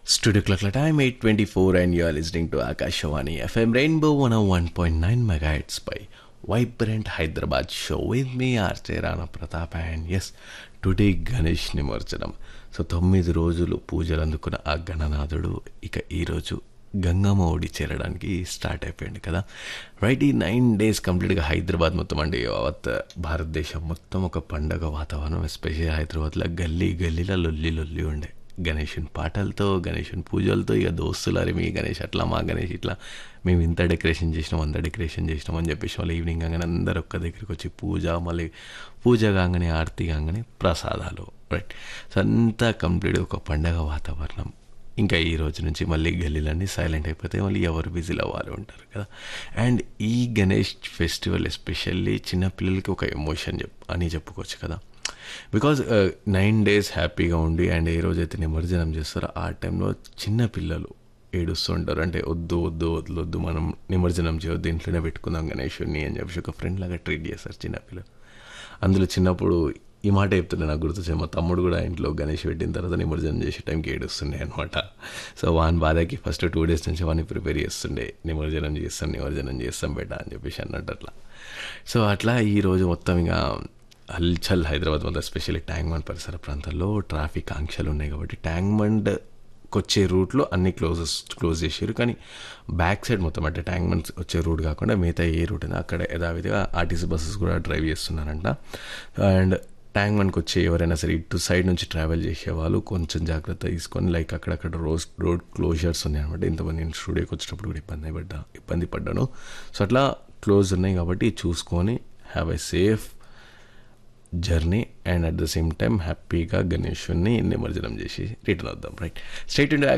Studio clock time 824 and you are listening to Akashawani FM Rainbow 101.9 megahertz by Vibrant Hyderabad show with me RJ Rana Pratap and yes today Ganesh నిమజ్జనం so తొమ్మిది రోజులు పూజలు అందుకున్న ఆ గణనాథుడు ఇక ఈరోజు గంగమ్మ ఒడి చేరడానికి స్టార్ట్ అయిపోయింది కదా రైట్ ఈ నైన్ డేస్ కంప్లీట్గా హైదరాబాద్ మొత్తం అండి యావత్ భారతదేశం మొత్తం ఒక పండగ వాతావరణం ఎస్పెషల్లీ హైదరాబాద్లో గల్లీ గల్లీలో లొల్లి లొల్లి ఉండే గణేషుని పాటలతో గణేషుని పూజలతో ఇక దోస్తులారి మీ గణేష్ అట్లా మా గణేష్ ఇట్లా మేము ఇంత డెకరేషన్ చేసినాం అంత డెకరేషన్ చేసినాం అని చెప్పేసి మళ్ళీ ఈవినింగ్ కాగానే అందరు ఒక్క దగ్గరికి వచ్చి పూజ మళ్ళీ పూజ కాగానే ఆరతి కాగానే ప్రసాదాలు రైట్ సో అంతా కంప్లీట్ ఒక పండగ వాతావరణం ఇంకా ఈ రోజు నుంచి మళ్ళీ గల్లీలన్నీ సైలెంట్ అయిపోతే మళ్ళీ ఎవరు బిజీలో వాళ్ళు ఉంటారు కదా అండ్ ఈ గణేష్ ఫెస్టివల్ ఎస్పెషల్లీ చిన్నపిల్లలకి ఒక ఎమోషన్ చెప్ అని చెప్పుకోవచ్చు కదా బికాజ్ నైన్ డేస్ హ్యాపీగా ఉండి అండ్ ఏ రోజైతే నిమజ్జనం చేస్తారో ఆ టైంలో చిన్న పిల్లలు ఏడుస్తుంటారు అంటే వద్దు వద్దు వద్దు వద్దు మనం నిమజ్జనం చేయొద్దు ఇంట్లోనే పెట్టుకుందాం గణేషుడిని అని చెప్పేసి ఒక ఫ్రెండ్ లాగా ట్రీట్ చేస్తారు చిన్నపిల్లలు అందులో చిన్నప్పుడు ఈ మాట చెప్తుండే నాకు గుర్తొచ్చే మా తమ్ముడు కూడా ఇంట్లో గణేష్ పెట్టిన తర్వాత నిమజ్జనం చేసే టైంకి ఏడుస్తుండే అనమాట సో వాని బాధకి ఫస్ట్ టూ డేస్ నుంచి వాడిని ప్రిపేర్ చేస్తుండే నిమజ్జనం చేస్తాం నిమజ్జనం చేస్తాం బేట అని చెప్పేసి అన్నట్టు అట్లా సో అట్లా ఈ రోజు మొత్తం ఇంకా హల్చల్ హైదరాబాద్ మొత్తం ఎస్పెషల్లీ ట్యాంక్ బండ్ పరిసర ప్రాంతాల్లో ట్రాఫిక్ ఆంక్షలు ఉన్నాయి కాబట్టి ట్యాంక్ బండ్ వచ్చే రూట్లో అన్ని క్లోజెస్ క్లోజ్ చేసారు కానీ బ్యాక్ సైడ్ మొత్తం అంటే ట్యాంక్ బండ్ వచ్చే రూట్ కాకుండా మిగతా ఏ రూట్ ఉందో అక్కడ యథావిధిగా ఆర్టీసీ బస్సెస్ కూడా డ్రైవ్ చేస్తున్నారంట అండ్ ట్యాంక్ బండ్కి వచ్చే ఎవరైనా సరే ఇటు సైడ్ నుంచి ట్రావెల్ చేసే వాళ్ళు కొంచెం జాగ్రత్త తీసుకొని లైక్ అక్కడక్కడ రోడ్ రోడ్ క్లోజర్స్ ఉన్నాయి అనమాట ఇంతమంది నేను స్టూడియోకి వచ్చేటప్పుడు కూడా ఇబ్బంది పడ్డా ఇబ్బంది పడ్డాను సో అట్లా క్లోజ్ ఉన్నాయి కాబట్టి చూసుకొని have a safe journey and at the same time హ్యాపీగా గణేషుని నిమజ్జనం చేసి రిటర్న్ అవుదాం రైట్ స్ట్రైట్ ఇండియా